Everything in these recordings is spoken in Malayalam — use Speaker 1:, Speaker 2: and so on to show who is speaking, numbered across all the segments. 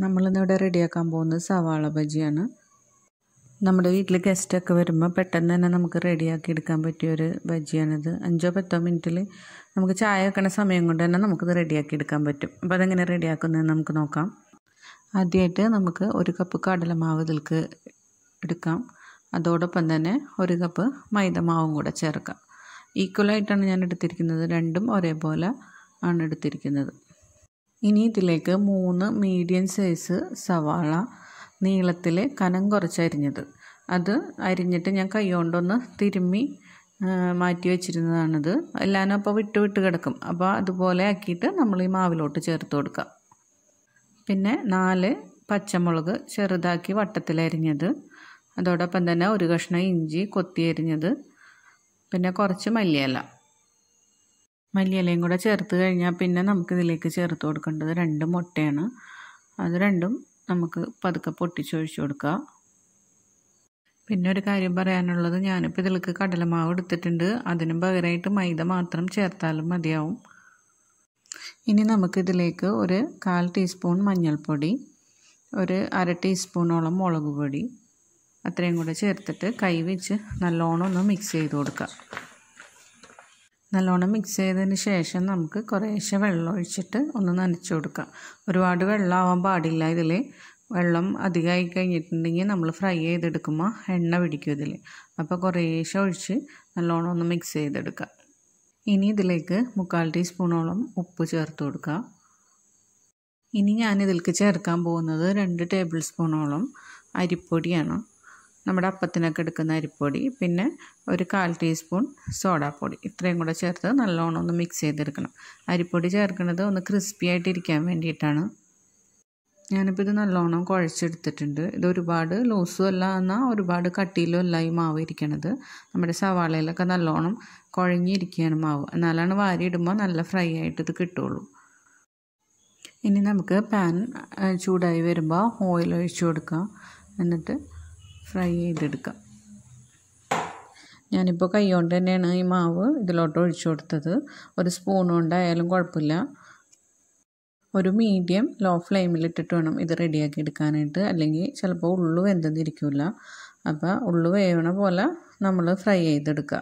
Speaker 1: നമ്മളിന്നിവിടെ റെഡിയാക്കാൻ പോകുന്നത് സവാള ബജിയാണ് നമ്മുടെ വീട്ടിൽ ഗസ്റ്റൊക്കെ വരുമ്പോൾ പെട്ടെന്ന് തന്നെ നമുക്ക് റെഡിയാക്കി എടുക്കാൻ പറ്റിയൊരു ബജിയാണിത് അഞ്ചോ പത്തോ മിനിറ്റിൽ നമുക്ക് ചായ വെക്കണ സമയം കൊണ്ട് തന്നെ നമുക്കിത് റെഡിയാക്കി എടുക്കാൻ പറ്റും അപ്പോൾ അതെങ്ങനെ റെഡിയാക്കുന്നതെന്ന് നമുക്ക് നോക്കാം ആദ്യമായിട്ട് നമുക്ക് ഒരു കപ്പ് കടലമാവ് ഇതിലേക്ക് എടുക്കാം അതോടൊപ്പം തന്നെ ഒരു കപ്പ് മൈദമാവും കൂടെ ചേർക്കാം ഈക്വലായിട്ടാണ് ഞാൻ എടുത്തിരിക്കുന്നത് രണ്ടും ഒരേപോലെ ആണ് എടുത്തിരിക്കുന്നത് ഇനി ഇതിലേക്ക് മൂന്ന് മീഡിയം സൈസ് സവാള നീളത്തിൽ കനം കുറച്ച് അരിഞ്ഞത് അത് അരിഞ്ഞിട്ട് ഞാൻ കൈ കൊണ്ടൊന്ന് തിരുമ്മി മാറ്റി വെച്ചിരുന്നതാണിത് എല്ലാനും അപ്പോൾ വിട്ട് വിട്ട് കിടക്കും അപ്പോൾ അതുപോലെ ആക്കിയിട്ട് നമ്മൾ ഈ മാവിലോട്ട് ചേർത്ത് കൊടുക്കാം പിന്നെ നാല് പച്ചമുളക് ചെറുതാക്കി വട്ടത്തിൽ അരിഞ്ഞത് അതോടൊപ്പം തന്നെ ഒരു കഷ്ണം ഇഞ്ചി കൊത്തി അരിഞ്ഞത് പിന്നെ കുറച്ച് മല്ലിയില മല്ലിയിലയും കൂടെ ചേർത്ത് കഴിഞ്ഞാൽ പിന്നെ നമുക്കിതിലേക്ക് ചേർത്ത് കൊടുക്കേണ്ടത് രണ്ട് മുട്ടയാണ് അത് രണ്ടും നമുക്ക് പതുക്കെ പൊട്ടിച്ചൊഴിച്ചു കൊടുക്കുക പിന്നെ ഒരു കാര്യം പറയാനുള്ളത് ഞാനിപ്പോൾ ഇതിലേക്ക് കടലമാവ് എടുത്തിട്ടുണ്ട് അതിന് പകരമായിട്ട് മൈദ മാത്രം ചേർത്താലും മതിയാവും ഇനി നമുക്കിതിലേക്ക് ഒരു കാൽ ടീസ്പൂൺ മഞ്ഞൾപ്പൊടി ഒരു അര ടീസ്പൂണോളം മുളക് പൊടി അത്രയും കൂടെ ചേർത്തിട്ട് കൈ വെച്ച് നല്ലോണം ഒന്ന് മിക്സ് ചെയ്ത് കൊടുക്കുക നല്ലോണം മിക്സ് ചെയ്തതിന് ശേഷം നമുക്ക് കുറേശ്ശെ വെള്ളം ഒഴിച്ചിട്ട് ഒന്ന് നനച്ച് കൊടുക്കാം ഒരുപാട് വെള്ളമാവാൻ പാടില്ല ഇതിൽ വെള്ളം അധികമായി കഴിഞ്ഞിട്ടുണ്ടെങ്കിൽ നമ്മൾ ഫ്രൈ ചെയ്തെടുക്കുമ്പോൾ എണ്ണ പിടിക്കും ഇതിൽ അപ്പോൾ കുറേശ്ശെ ഒഴിച്ച് നല്ലോണം ഒന്ന് മിക്സ് ചെയ്തെടുക്കുക ഇനി ഇതിലേക്ക് മുക്കാൽ ടീസ്പൂണോളം ഉപ്പ് ചേർത്ത് കൊടുക്കുക ഇനി ഞാൻ ഇതിലേക്ക് ചേർക്കാൻ പോകുന്നത് രണ്ട് ടേബിൾ സ്പൂണോളം അരിപ്പൊടിയാണ് നമ്മുടെ അപ്പത്തിനൊക്കെ എടുക്കുന്ന അരിപ്പൊടി പിന്നെ ഒരു കാൽ ടീസ്പൂൺ സോഡാപ്പൊടി ഇത്രയും കൂടെ ചേർത്ത് നല്ലോണം ഒന്ന് മിക്സ് ചെയ്തെടുക്കണം അരിപ്പൊടി ചേർക്കുന്നത് ഒന്ന് ക്രിസ്പി ആയിട്ടിരിക്കാൻ വേണ്ടിയിട്ടാണ് ഞാനിപ്പോൾ ഇത് നല്ലോണം കുഴച്ചെടുത്തിട്ടുണ്ട് ഇത് ഒരുപാട് ലൂസും അല്ല എന്നാൽ ഒരുപാട് കട്ടിയിലും അല്ല ഈ മാവ് ഇരിക്കണത് നമ്മുടെ സവാളയിലൊക്കെ നല്ലോണം കുഴഞ്ഞിരിക്കുകയാണ് മാവ് എന്നാലാണ് വാരി ഇടുമ്പോൾ നല്ല ഫ്രൈ ആയിട്ട് ഇത് കിട്ടുള്ളൂ ഇനി നമുക്ക് പാൻ ചൂടായി വരുമ്പോൾ ഓയിൽ ഒഴിച്ചു കൊടുക്കാം എന്നിട്ട് ഫ്രൈ ചെയ്തെടുക്കാം ഞാനിപ്പോൾ കൈ കൊണ്ട് തന്നെയാണ് ഈ മാവ് ഇതിലോട്ട് ഒഴിച്ചു കൊടുത്തത് ഒരു സ്പൂൺ കൊണ്ടായാലും കുഴപ്പമില്ല ഒരു മീഡിയം ലോ ഫ്ലെയിമിൽ ഇട്ടിട്ട് വേണം ഇത് റെഡിയാക്കി എടുക്കാനായിട്ട് അല്ലെങ്കിൽ ചിലപ്പോൾ ഉള്ളു വെന്തെന്നിരിക്കില്ല അപ്പോൾ ഉള്ളു വേവണ പോലെ നമ്മൾ ഫ്രൈ ചെയ്തെടുക്കുക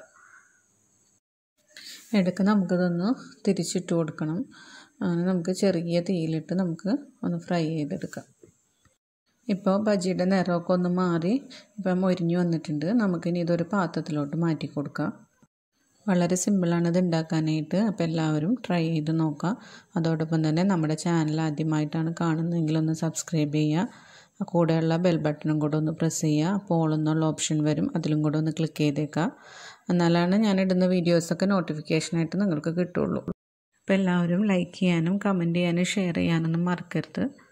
Speaker 1: ഇടയ്ക്ക് നമുക്കിതൊന്ന് തിരിച്ചിട്ട് കൊടുക്കണം അങ്ങനെ നമുക്ക് ചെറിയ തീയിലിട്ട് നമുക്ക് ഒന്ന് ഫ്രൈ ചെയ്തെടുക്കാം ഇപ്പോൾ ബജിയുടെ നിറമൊക്കെ ഒന്ന് മാറി ഇപ്പം മൊരിഞ്ഞു വന്നിട്ടുണ്ട് നമുക്കിനി ഇതൊരു പാത്രത്തിലോട്ട് മാറ്റി കൊടുക്കാം വളരെ സിമ്പിളാണ് ഇത് ഉണ്ടാക്കാനായിട്ട് അപ്പോൾ എല്ലാവരും ട്രൈ ചെയ്ത് നോക്കുക അതോടൊപ്പം തന്നെ നമ്മുടെ ചാനൽ ആദ്യമായിട്ടാണ് കാണുന്നതെങ്കിൽ ഒന്ന് സബ്സ്ക്രൈബ് ചെയ്യുക കൂടെയുള്ള ബെൽ ബട്ടണും കൂടെ ഒന്ന് പ്രസ് ചെയ്യുക അപ്പോൾ എന്നുള്ള ഓപ്ഷൻ വരും അതിലും കൂടെ ഒന്ന് ക്ലിക്ക് ചെയ്തേക്കുക എന്നാലാണ് ഞാൻ ഇടുന്ന വീഡിയോസൊക്കെ നോട്ടിഫിക്കേഷനായിട്ട് നിങ്ങൾക്ക് കിട്ടുള്ളൂ അപ്പോൾ എല്ലാവരും ലൈക്ക് ചെയ്യാനും കമൻറ്റ് ചെയ്യാനും ഷെയർ ചെയ്യാനൊന്നും മറക്കരുത്